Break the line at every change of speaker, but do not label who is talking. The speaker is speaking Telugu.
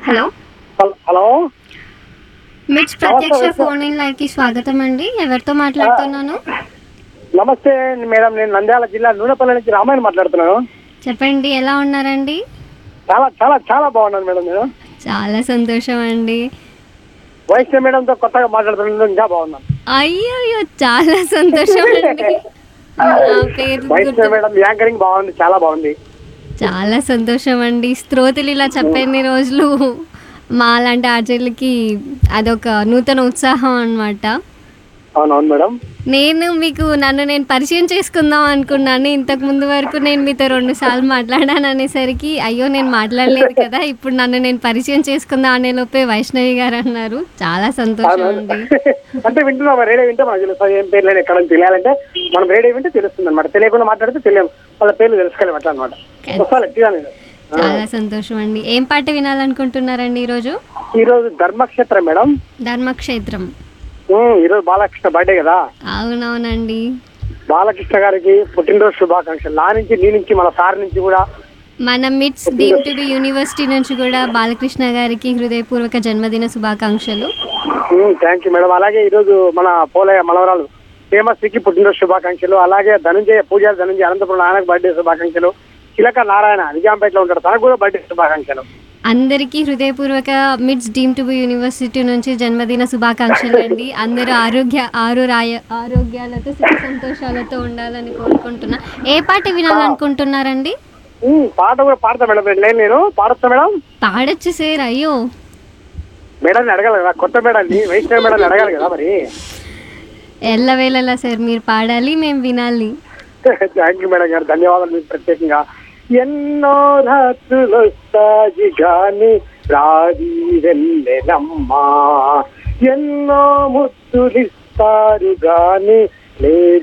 హలో
హల్- హలో
మిట్స్ ప్రత్యక్ష
నమస్తే,
ఫోన్ ఇన్ లైవ్ కి స్వాగతం అండి ఎవరితో మాట్లాడుతున్నాను
నమస్తే మేడం నేను నంద్యాల జిల్లా నూనెపల్లి నుంచి రామాయణ మాట్లాడుతున్నాను
చెప్పండి ఎలా ఉన్నారండి
చాలా చాలా చాలా బాగున్నాను మేడం నేను
చాలా సంతోషం అండి
వైష్ణవ్ మేడంతో కొత్తగా మాట్లాడుతున్నాను ఇంకా బాగున్నాను
అయ్యో చాలా సంతోషం అండి నా పేరు
వైష్ణవ్
గుర్తు-
మేడం యాంకరింగ్ బాగుంది చాలా బాగుంది
చాలా సంతోషం అండి శ్రోతలు ఇలా చెప్పని రోజులు మా లాంటి ఆర్జర్లకి అదొక నూతన ఉత్సాహం అన్నమాట
అవునవును మేడం
నేను మీకు నన్ను నేను పరిచయం చేసుకుందాం అనుకున్నాను ఇంతకు ముందు వరకు నేను మీతో రెండు సార్లు మాట్లాడాను అనేసరికి అయ్యో నేను మాట్లాడలేదు కదా ఇప్పుడు నన్ను నేను పరిచయం చేసుకుందాం అనే లోపే వైష్ణవి గారు అన్నారు చాలా సంతోషం అండి
అంటే వింటున్నాం రేడియో వింటే మనకు తెలుస్తుంది ఏం పేర్లు ఎక్కడ నుంచి తెలియాలంటే మనం రేడియో వింటే తెలుస్తుంది అనమాట తెలియకుండా మాట్లాడితే తెలియదు వాళ్ళ పేర్లు తెలుసుకోలేము అట్లా అనమాట వస్తాను ఎట్లా నేను
చాలా సంతోషం అండి ఏం పాట వినాలనుకుంటున్నారండి ఈరోజు
ఈరోజు ధర్మక్షేత్రం మేడం
ధర్మక్షేత్రం
ఉమ్, ఈరోజు బాలకృష్ణ బర్త్డే కదా
అవునవునండి
బాలకృష్ణ గారికి పుట్టినరోజు శుభాకాంక్షలు నా నుంచి నీ నుంచి మన సార్ నుంచి కూడా
మన మిట్స్ డీమ్ టు బి యూనివర్సిటీ నుంచి కూడా బాలకృష్ణ గారికి హృదయపూర్వక జన్మదిన శుభాకాంక్షలు
థ్యాంక్ యూ మేడం అలాగే ఈరోజు మన పోలయ్య మనవరాలు ఫేమస్ కి పుట్టినరోజు శుభాకాంక్షలు అలాగే ధనంజయ పూజ ధనంజయ అనంతపురం నాయనకు బర్త్డే శుభాకాంక్షలు చిలక నారాయణ నిజాంపేటలో ఉంటాడు తనకు కూడా బర్త్డే శుభాకాంక్షలు
అందరికీ హృదయపూర్వక మిట్స్ డీమ్ టు బి యూనివర్సిటీ నుంచి జన్మదిన శుభాకాంక్షలు అండి అందరూ ఆరోగ్య ఆరురాయ ఆరోగ్యాలతో సుఖ సంతోషాలతో ఉండాలని కోరుకుంటున్నా ఏ పాట వినాలనుకుంటున్నారండి
ఉమ్, పాట కూడా పాడతా మేడం నేను నేను పాడతా మేడం
పాడొచ్చు సార్ అయ్యో
మేడం అడగాలి కదా కొత్త మేడం వైష్ణవ మేడం అడగాలి కదా మరి
ఎల్లవేళలా సార్ మీరు పాడాలి మేము వినాలి
థ్యాంక్ యూ మేడం గారు ధన్యవాదాలు మీకు ప్రత్యేకంగా ఎన్నో రాత్రులు వస్తాయి గాని రాది వెళ్ళెనమ్మా ఎన్నో ముద్దులిస్తారు గాని లేదు